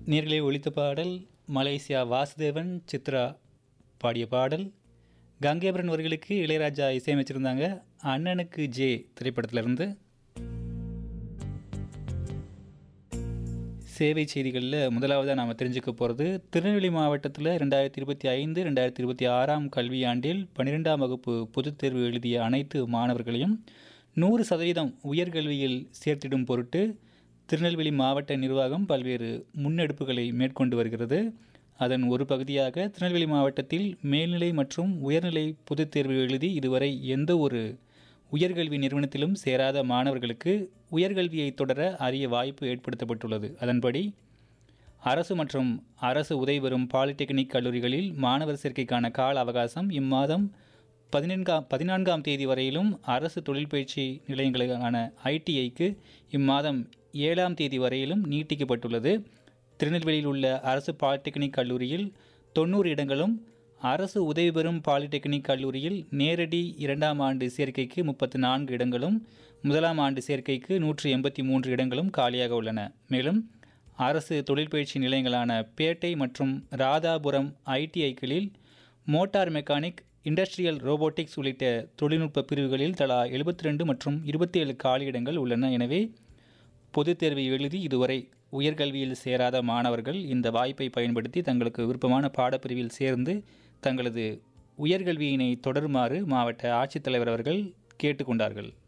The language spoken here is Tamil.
நேர்களே ஒலித்த பாடல் மலேசியா வாசுதேவன் சித்ரா பாடிய பாடல் கங்கேபரன் அவர்களுக்கு இளையராஜா இசையமைச்சிருந்தாங்க அண்ணனுக்கு ஜே திரைப்படத்திலிருந்து சேவை செய்திகளில் முதலாவதாக நாம் தெரிஞ்சுக்க போகிறது திருநெல்வேலி மாவட்டத்தில் ரெண்டாயிரத்தி இருபத்தி ஐந்து ரெண்டாயிரத்தி இருபத்தி ஆறாம் கல்வியாண்டில் பன்னிரெண்டாம் வகுப்பு பொதுத் தேர்வு எழுதிய அனைத்து மாணவர்களையும் நூறு சதவீதம் உயர்கல்வியில் சேர்த்திடும் பொருட்டு திருநெல்வேலி மாவட்ட நிர்வாகம் பல்வேறு முன்னெடுப்புகளை மேற்கொண்டு வருகிறது அதன் ஒரு பகுதியாக திருநெல்வேலி மாவட்டத்தில் மேல்நிலை மற்றும் உயர்நிலை பொதுத் தேர்வு எழுதி இதுவரை எந்த ஒரு உயர்கல்வி நிறுவனத்திலும் சேராத மாணவர்களுக்கு உயர்கல்வியை தொடர அரிய வாய்ப்பு ஏற்படுத்தப்பட்டுள்ளது அதன்படி அரசு மற்றும் அரசு உதவி பெறும் பாலிடெக்னிக் கல்லூரிகளில் மாணவர் சேர்க்கைக்கான கால அவகாசம் இம்மாதம் பதினான்காம் பதினான்காம் தேதி வரையிலும் அரசு தொழில் பயிற்சி நிலையங்களுக்கான ஐடிஐக்கு இம்மாதம் ஏழாம் தேதி வரையிலும் நீட்டிக்கப்பட்டுள்ளது திருநெல்வேலியில் உள்ள அரசு பாலிடெக்னிக் கல்லூரியில் தொண்ணூறு இடங்களும் அரசு உதவி பெறும் பாலிடெக்னிக் கல்லூரியில் நேரடி இரண்டாம் ஆண்டு சேர்க்கைக்கு முப்பத்து நான்கு இடங்களும் முதலாம் ஆண்டு சேர்க்கைக்கு நூற்று எண்பத்தி மூன்று இடங்களும் காலியாக உள்ளன மேலும் அரசு தொழிற்பயிற்சி நிலையங்களான பேட்டை மற்றும் ராதாபுரம் ஐடிஐக்களில் மோட்டார் மெக்கானிக் இண்டஸ்ட்ரியல் ரோபோட்டிக்ஸ் உள்ளிட்ட தொழில்நுட்ப பிரிவுகளில் தலா எழுபத்தி ரெண்டு மற்றும் இருபத்தி ஏழு காலியிடங்கள் உள்ளன எனவே பொதுத் தேர்வை எழுதி இதுவரை உயர்கல்வியில் சேராத மாணவர்கள் இந்த வாய்ப்பை பயன்படுத்தி தங்களுக்கு விருப்பமான பாடப்பிரிவில் சேர்ந்து தங்களது உயர்கல்வியினை தொடருமாறு மாவட்ட ஆட்சித்தலைவர் அவர்கள் கேட்டுக்கொண்டார்கள்